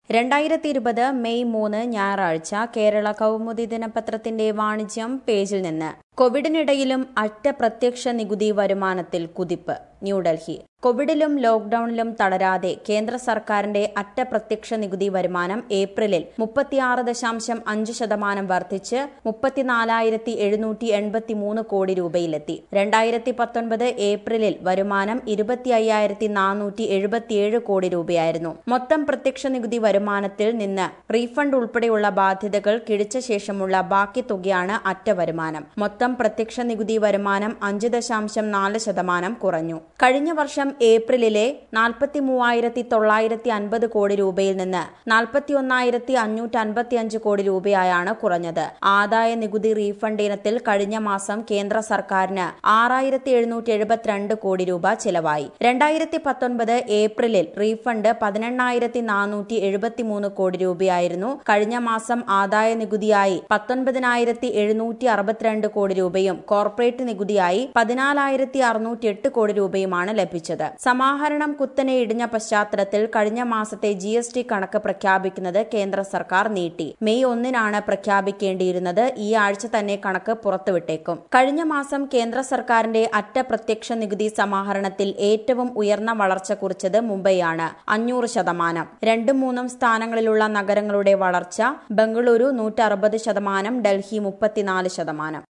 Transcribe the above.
രണ്ടായിരത്തി ഇരുപത് മെയ് മൂന്ന് ഞായറാഴ്ച കേരള കൗമുദി ദിനപത്രത്തിന്റെ വാണിജ്യം പേജിൽ നിന്ന് കോവിഡിനിടയിലും അറ്റ പ്രത്യക്ഷ നികുതി വരുമാനത്തിൽ കുതിപ്പ് ന്യൂഡൽഹി കോവിഡിലും ലോക്ഡൌണിലും തളരാതെ കേന്ദ്ര സർക്കാരിന്റെ അറ്റ പ്രത്യക്ഷ നികുതി വരുമാനം ഏപ്രിലിൽ മുപ്പത്തിയാറ് ദശാംശം അഞ്ച് ശതമാനം വർദ്ധിച്ച് മുപ്പത്തിനാലായിരത്തി എഴുന്നൂറ്റി എൺപത്തിമൂന്ന് കോടി രൂപയിലെത്തി രണ്ടായിരത്തി പത്തൊൻപത് ഏപ്രിലിൽ വരുമാനം ഇരുപത്തി അയ്യായിരത്തി നാനൂറ്റി എഴുപത്തിയേഴ് കോടി രൂപയായിരുന്നു മൊത്തം പ്രത്യക്ഷ നികുതി വരുമാനത്തിൽ നിന്ന് റീഫണ്ട് ഉൾപ്പെടെയുള്ള ബാധ്യതകൾ കിഴിച്ച ശേഷമുള്ള ബാക്കി തുകയാണ് അറ്റ വരുമാനം മൊത്തം പ്രത്യക്ഷ നികുതി വരുമാനം അഞ്ച് ദശാംശം നാല് ശതമാനം കുറഞ്ഞു കഴിഞ്ഞ വർഷം ഏപ്രിലിലെ നാൽപ്പത്തി മൂവായിരത്തി തൊള്ളായിരത്തി അൻപത് കോടി രൂപയിൽ നിന്ന് നാൽപ്പത്തി ഒന്നായിരത്തി അഞ്ഞൂറ്റി അൻപത്തി അഞ്ച് കോടി രൂപയായാണ് കുറഞ്ഞത് ആദായ നികുതി റീഫണ്ട് ഇനത്തിൽ കഴിഞ്ഞ മാസം കേന്ദ്ര സർക്കാരിന് ആറായിരത്തി എഴുന്നൂറ്റി എഴുപത്തിരണ്ട് കോടി രൂപ ചിലവായി രണ്ടായിരത്തി പത്തൊൻപത് ഏപ്രിലിൽ റീഫണ്ട് പതിനെണ്ണായിരത്തി നാനൂറ്റി എഴുപത്തിമൂന്ന് കോടി രൂപയായിരുന്നു കഴിഞ്ഞ മാസം ആദായ നികുതിയായി പത്തൊൻപതിനായിരത്തി എഴുന്നൂറ്റി അറുപത്തിരണ്ട് കോടി രൂപയും കോർപ്പറേറ്റ് നികുതിയായി പതിനാലായിരത്തി അറുന്നൂറ്റി എട്ട് കോടി രൂപയുമാണ് ലഭിച്ചത് സമാഹരണം കുത്തനെ ഇടിഞ്ഞ പശ്ചാത്തലത്തിൽ കഴിഞ്ഞ മാസത്തെ ജി എസ് ടി കണക്ക് പ്രഖ്യാപിക്കുന്നത് കേന്ദ്ര സർക്കാർ നീട്ടി മെയ് ഒന്നിനാണ് പ്രഖ്യാപിക്കേണ്ടിയിരുന്നത് ഈ ആഴ്ച തന്നെ കണക്ക് പുറത്തുവിട്ടേക്കും കഴിഞ്ഞ മാസം കേന്ദ്ര സർക്കാരിന്റെ അറ്റ പ്രത്യക്ഷ നികുതി സമാഹരണത്തിൽ ഏറ്റവും ഉയർന്ന വളർച്ച കുറിച്ചത് മുംബൈയാണ് അഞ്ഞൂറ് ശതമാനം രണ്ടും മൂന്നും സ്ഥാനങ്ങളിലുള്ള നഗരങ്ങളുടെ വളർച്ച ബംഗളൂരു നൂറ്ററുപത് ശതമാനം ഡൽഹി മുപ്പത്തിനാല് ശതമാനം